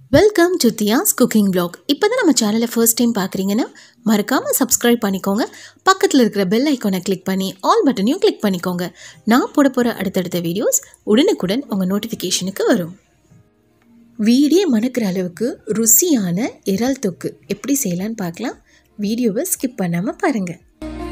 welcome to Thiya's cooking vlog இப்போ தான் நம்ம சேனலை ஃபர்ஸ்ட் டைம் பார்க்குறீங்கன்னா மறக்காமல் சப்ஸ்கிரைப் பண்ணிக்கோங்க பக்கத்தில் இருக்கிற பெல் ஐக்கானை கிளிக் பண்ணி ஆல் பட்டனையும் கிளிக் பண்ணிக்கோங்க நான் போட போகிற அடுத்தடுத்த வீடியோஸ் உடனுக்குடன் உங்கள் நோட்டிஃபிகேஷனுக்கு வரும் வீடே மணக்கிற அளவுக்கு ருசியான இறால் தொக்கு எப்படி செய்யலான்னு பார்க்கலாம் வீடியோவை ஸ்கிப் பண்ணாமல் பாருங்கள்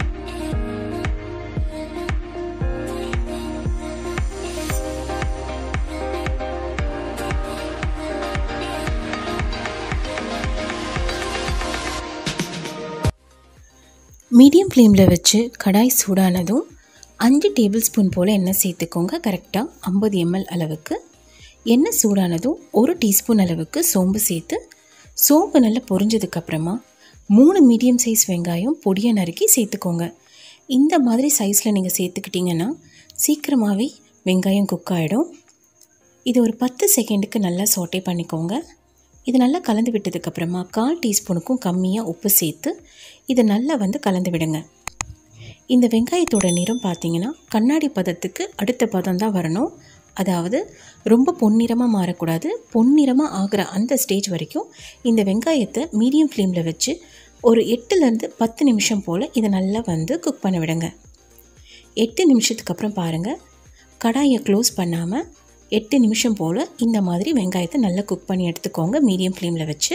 மீடியம் ஃப்ளேமில் வச்சு கடாய் சூடானதும் அஞ்சு டேபிள் ஸ்பூன் போல் எண்ணெய் சேர்த்துக்கோங்க கரெக்டாக ஐம்பது எம்எல் அளவுக்கு எண்ணெய் சூடானதும் ஒரு டீஸ்பூன் அளவுக்கு சோம்பு சேர்த்து சோம்பு நல்லா பொரிஞ்சதுக்கப்புறமா மூணு மீடியம் சைஸ் வெங்காயம் பொடியை நறுக்கி சேர்த்துக்கோங்க இந்த மாதிரி சைஸில் நீங்கள் சேர்த்துக்கிட்டிங்கன்னா சீக்கிரமாகவே வெங்காயம் குக் ஆகிடும் இது ஒரு பத்து செகண்டுக்கு நல்லா சோட்டை பண்ணிக்கோங்க இது நல்லா கலந்து விட்டதுக்கப்புறமா கால் டீஸ்பூனுக்கும் கம்மியாக உப்பு சேர்த்து இதை நல்லா வந்து கலந்து விடுங்க இந்த வெங்காயத்தோட நிறம் பார்த்தீங்கன்னா கண்ணாடி பதத்துக்கு அடுத்த பதம் தான் வரணும் அதாவது ரொம்ப பொன்னிறமாக மாறக்கூடாது பொன்னிறமாக ஆகிற அந்த ஸ்டேஜ் வரைக்கும் இந்த வெங்காயத்தை மீடியம் ஃப்ளேமில் வச்சு ஒரு எட்டுலேருந்து பத்து நிமிஷம் போல் இதை நல்லா வந்து குக் பண்ண விடுங்க எட்டு நிமிஷத்துக்கு அப்புறம் பாருங்கள் கடாயை க்ளோஸ் பண்ணாமல் எட்டு நிமிஷம் போல் இந்த மாதிரி வெங்காயத்தை நல்லா குக் பண்ணி எடுத்துக்கோங்க மீடியம் ஃப்ளேமில் வச்சு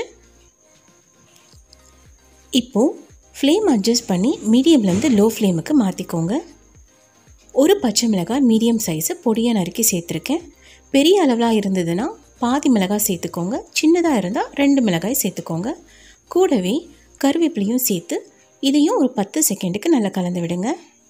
இப்போது ஃப்ளேம் அட்ஜஸ்ட் பண்ணி மீடியம்லேருந்து லோ ஃப்ளேமுக்கு மாற்றிக்கோங்க ஒரு பச்சை மிளகாய் மீடியம் சைஸு பொடியாக நறுக்கி சேர்த்துருக்கேன் பெரிய அளவில் இருந்ததுன்னா பாதி மிளகாய் சேர்த்துக்கோங்க சின்னதாக இருந்தால் ரெண்டு மிளகாய் சேர்த்துக்கோங்க கூடவே கருவேப்பிலையும் சேர்த்து இதையும் ஒரு பத்து செகண்டுக்கு நல்லா கலந்து விடுங்க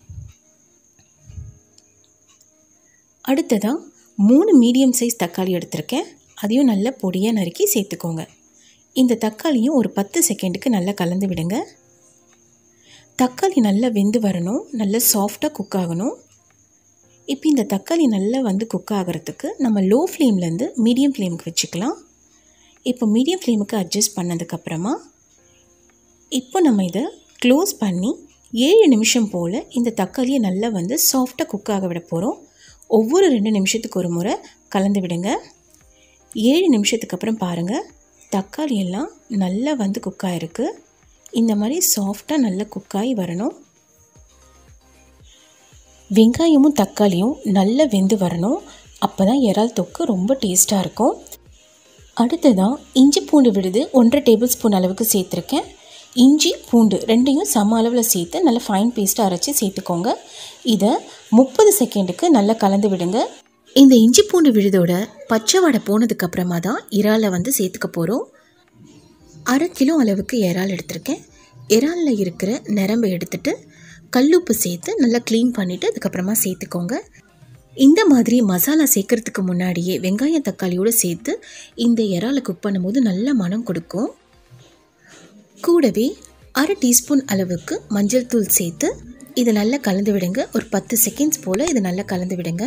அடுத்ததாக மூணு மீடியம் சைஸ் தக்காளி எடுத்திருக்கேன் அதையும் நல்லா பொடியாக நறுக்கி சேர்த்துக்கோங்க இந்த தக்காளியும் ஒரு பத்து செகண்டுக்கு நல்லா கலந்து விடுங்க தக்காளி நல்லா வெந்து வரணும் நல்லா சாஃப்டாக குக் ஆகணும் இப்போ இந்த தக்காளி நல்லா வந்து குக் ஆகிறதுக்கு நம்ம லோ ஃப்ளேம்லேருந்து மீடியம் ஃப்ளேமுக்கு வச்சுக்கலாம் இப்போ மீடியம் ஃப்ளேமுக்கு அட்ஜஸ்ட் பண்ணதுக்கப்புறமா இப்போ நம்ம இதை க்ளோஸ் பண்ணி ஏழு நிமிஷம் போல் இந்த தக்காளியை நல்லா வந்து சாஃப்டாக குக் ஆக விட போகிறோம் ஒவ்வொரு ரெண்டு நிமிஷத்துக்கு ஒரு முறை கலந்து விடுங்க ஏழு நிமிஷத்துக்கு அப்புறம் பாருங்கள் தக்காளி எல்லாம் நல்லா வந்து குக் ஆகிருக்கு இந்த மாதிரி சாஃப்டாக நல்லா குக்காகி வரணும் வெங்காயமும் தக்காளியும் நல்லா வெந்து வரணும் அப்போ தான் இறால் தொக்கு ரொம்ப டேஸ்ட்டாக இருக்கும் அடுத்ததாக இஞ்சி பூண்டு விடுது ஒன்றரை டேபிள் ஸ்பூன் அளவுக்கு சேர்த்துருக்கேன் இஞ்சி பூண்டு ரெண்டையும் சம அளவில் சேர்த்து நல்லா ஃபைன் பேஸ்ட்டாக அரைச்சி சேர்த்துக்கோங்க இதை முப்பது செகண்டுக்கு நல்லா கலந்து விடுங்க இந்த இஞ்சி பூண்டு விழுதோட பச்சை வடை போனதுக்கப்புறமா தான் இறாலை வந்து சேர்த்துக்க போகிறோம் அரை கிலோ அளவுக்கு இறால் எடுத்திருக்கேன் இறாலில் இருக்கிற நிரம்பை எடுத்துட்டு கல்லுப்பு சேர்த்து நல்லா க்ளீன் பண்ணிவிட்டு அதுக்கப்புறமா சேர்த்துக்கோங்க இந்த மாதிரி மசாலா சேர்க்கறதுக்கு முன்னாடியே வெங்காயம் தக்காளியோடு சேர்த்து இந்த இறாலை குக் பண்ணும்போது நல்ல மனம் கொடுக்கும் கூடவே அரை டீஸ்பூன் அளவுக்கு மஞ்சள் தூள் சேர்த்து இதை நல்லா கலந்து விடுங்க ஒரு பத்து செகண்ட்ஸ் போல் இதை நல்லா கலந்து விடுங்க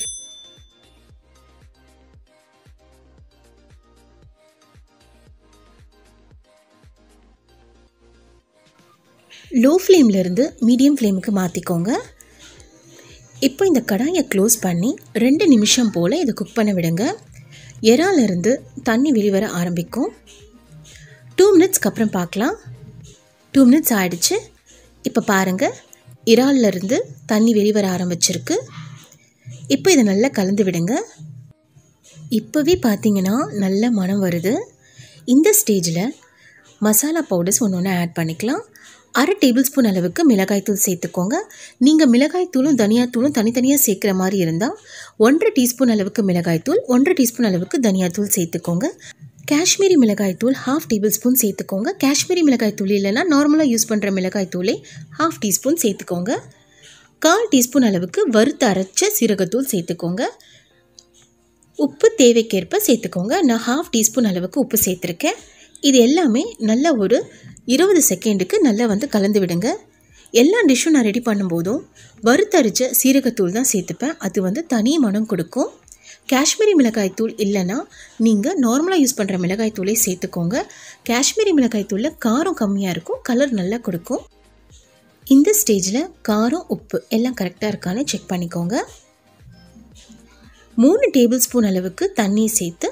லோ ஃப்ளேம்லேருந்து மீடியம் ஃப்ளேமுக்கு மாற்றிக்கோங்க இப்போ இந்த கடாயை க்ளோஸ் பண்ணி ரெண்டு நிமிஷம் போல் இதை குக் பண்ண விடுங்க இறாலேருந்து தண்ணி வெளிவர ஆரம்பிக்கும் டூ மினிட்ஸ்க்கு அப்புறம் பார்க்கலாம் டூ மினிட்ஸ் ஆகிடுச்சு இப்போ பாருங்கள் இறால்லேருந்து தண்ணி வெளிவர ஆரம்பிச்சிருக்கு இப்போ இதை நல்லா கலந்து விடுங்க இப்போவே பார்த்தீங்கன்னா நல்ல மனம் வருது இந்த ஸ்டேஜில் மசாலா பவுடர்ஸ் ஒன்று ஒன்று ஆட் பண்ணிக்கலாம் அரை டேபிள் ஸ்பூன் அளவுக்கு மிளகாய்த்தூள் சேர்த்துக்கோங்க நீங்கள் மிளகாய்த்தூளும் தனியாத்தூளும் தனித்தனியாக சேர்க்குற மாதிரி இருந்தால் ஒன்றரை டீஸ்பூன் அளவுக்கு மிளகாய்த்தூள் ஒன்றரை டீஸ்பூன் அளவுக்கு தனியாத்தூள் சேர்த்துக்கோங்க காஷ்மீரி மிளகாய்த்தூள் ஹாஃப் டேபிள் ஸ்பூன் சேர்த்துக்கோங்க காஷ்மீரி மிளகாய்த்தூள் இல்லைன்னா நார்மலாக யூஸ் பண்ணுற மிளகாய்த்தூளே ஹாஃப் டீஸ்பூன் சேர்த்துக்கோங்க கால் டீஸ்பூன் அளவுக்கு வறுத்து அரைச்ச சீரகத்தூள் சேர்த்துக்கோங்க உப்பு தேவைக்கேற்ப சேர்த்துக்கோங்க நான் ஹாஃப் டீஸ்பூன் அளவுக்கு உப்பு சேர்த்துருக்கேன் இது எல்லாமே நல்ல ஒரு இருபது செகண்டுக்கு நல்லா வந்து கலந்து விடுங்க எல்லா டிஷ்ஷும் நான் ரெடி பண்ணும்போதும் வறுத்தரிச்ச சீரகத்தூள் தான் சேர்த்துப்பேன் அது வந்து தனி மனம் கொடுக்கும் காஷ்மீரி மிளகாய் தூள் இல்லைன்னா நீங்கள் நார்மலாக யூஸ் பண்ணுற மிளகாய் தூளே சேர்த்துக்கோங்க காஷ்மீரி மிளகாய் தூளில் காரம் கம்மியாக இருக்கும் கலர் நல்லா கொடுக்கும் இந்த ஸ்டேஜில் காரம் உப்பு எல்லாம் கரெக்டாக இருக்கான்னு செக் பண்ணிக்கோங்க மூணு டேபிள் ஸ்பூன் அளவுக்கு தண்ணி சேர்த்து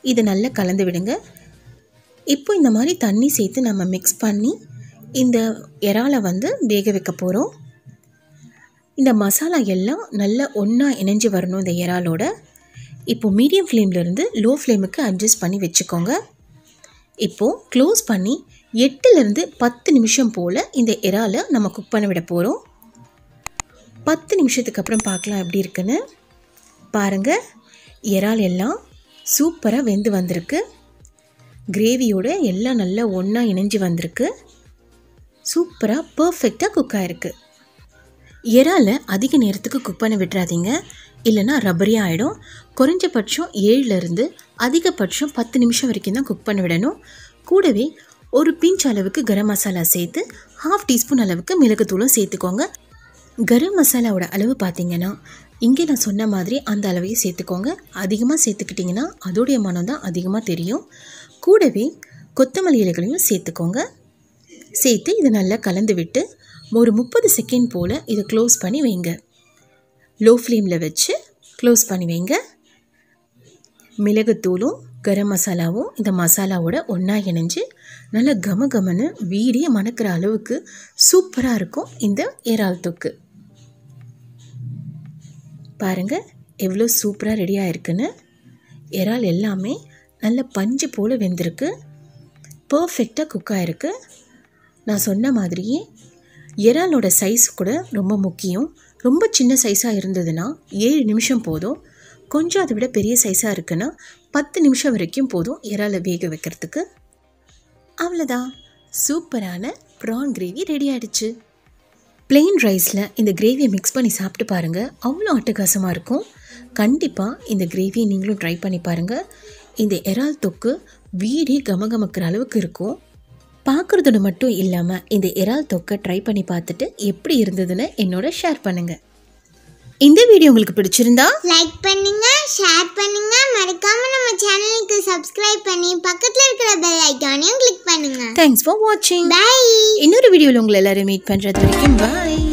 இதை நல்லா கலந்து விடுங்க இப்போ இந்த மாதிரி தண்ணி சேர்த்து நம்ம மிக்ஸ் பண்ணி இந்த இறாலை வந்து வேக வைக்க போகிறோம் இந்த மசாலா எல்லாம் நல்லா ஒன்றா இணைஞ்சு வரணும் இந்த இறாலோட இப்போ மீடியம் ஃப்ளேம்லேருந்து லோ ஃப்ளேமுக்கு அட்ஜஸ்ட் பண்ணி வச்சுக்கோங்க இப்போது க்ளோஸ் பண்ணி எட்டுலேருந்து பத்து நிமிஷம் போல் இந்த இறாலை நம்ம குக் பண்ண விட போகிறோம் பத்து நிமிஷத்துக்கு அப்புறம் பார்க்கலாம் எப்படி இருக்குன்னு பாருங்கள் இறால் எல்லாம் சூப்பராக வெந்து வந்திருக்கு கிரேவியோட எல்லாம் நல்லா ஒன்றா இணைஞ்சு வந்திருக்கு சூப்பராக பர்ஃபெக்டாக குக் ஆகிருக்கு இறாலை அதிக நேரத்துக்கு குக் பண்ண விட்டுறாதீங்க இல்லைன்னா ரப்பரியாக ஆகிடும் குறைஞ்சபட்சம் ஏழுலேருந்து அதிகபட்சம் பத்து நிமிஷம் வரைக்கும் தான் குக் பண்ண விடணும் கூடவே ஒரு பிஞ்ச் அளவுக்கு கரம் மசாலா சேர்த்து ஹாஃப் டீஸ்பூன் அளவுக்கு மிளகுத்தூளும் சேர்த்துக்கோங்க கரம் மசாலாவோட அளவு பார்த்தீங்கன்னா இங்கே நான் சொன்ன மாதிரி அந்த அளவையும் சேர்த்துக்கோங்க அதிகமாக சேர்த்துக்கிட்டிங்கன்னா அதோடைய மனம் தான் அதிகமாக தெரியும் கூடவே கொத்தமல்லி இலைகளையும் சேர்த்துக்கோங்க சேர்த்து இதை நல்லா கலந்து விட்டு ஒரு முப்பது செகண்ட் போல் இதை க்ளோஸ் பண்ணி வைங்க லோ ஃப்ளேமில் வச்சு க்ளோஸ் பண்ணி வைங்க மிளகுத்தூளும் கரம் மசாலாவும் இந்த மசாலாவோட ஒன்றா இணைஞ்சு நல்லா கம கமன்னு வீடிய மணக்கிற அளவுக்கு சூப்பராக இருக்கும் இந்த இறால் தொக்கு பாருங்கள் எவ்வளோ சூப்பராக ரெடியாக இருக்குன்னு இறால் எல்லாமே நல்ல பஞ்சு போல் வெந்திருக்கு பர்ஃபெக்டாக குக் ஆகிருக்கு நான் சொன்ன மாதிரியே இறாலோட சைஸ் கூட ரொம்ப முக்கியம் ரொம்ப சின்ன சைஸாக இருந்ததுன்னா ஏழு நிமிஷம் போதும் கொஞ்சம் அதை விட பெரிய சைஸாக இருக்குன்னா பத்து நிமிஷம் வரைக்கும் போதும் இறாலை வேக வைக்கிறதுக்கு அவ்வளோதான் சூப்பரான ப்ரான் கிரேவி ரெடி ஆயிடுச்சு பிளெயின் ரைஸில் இந்த கிரேவியை மிக்ஸ் பண்ணி சாப்பிட்டு பாருங்கள் அவ்வளோ அட்டகாசமாக இருக்கும் கண்டிப்பாக இந்த கிரேவியை நீங்களும் ட்ரை பண்ணி பாருங்கள் இந்த இறால் தொக்கு வீடே கமகமக்கிற அளவுக்கு இருக்கும் பார்க்குறதோட மட்டும் இல்லாமல் இந்த இறால் தொக்கை ட்ரை பண்ணி பார்த்துட்டு எப்படி இருந்ததுன்னு என்னோட ஷேர் பண்ணுங்கள் இந்த வீடியோ உங்களுக்கு பிடிச்சிருந்தா லைக் பண்ணுங்க ஷேர் பண்ணுங்க மறக்காம நம்ம சேனலுக்கு சப்ஸ்கிரைப் பண்ணி பக்கத்துல இருக்கிற பெல் ஐக்கானையும் கிளிக் பண்ணுங்க தேங்க்ஸ் ஃபார் வாட்சிங் பை இன்னொரு வீடியோவில் உங்களை எல்லாரும் மீட் பண்ணுறது வரைக்கும் பாய்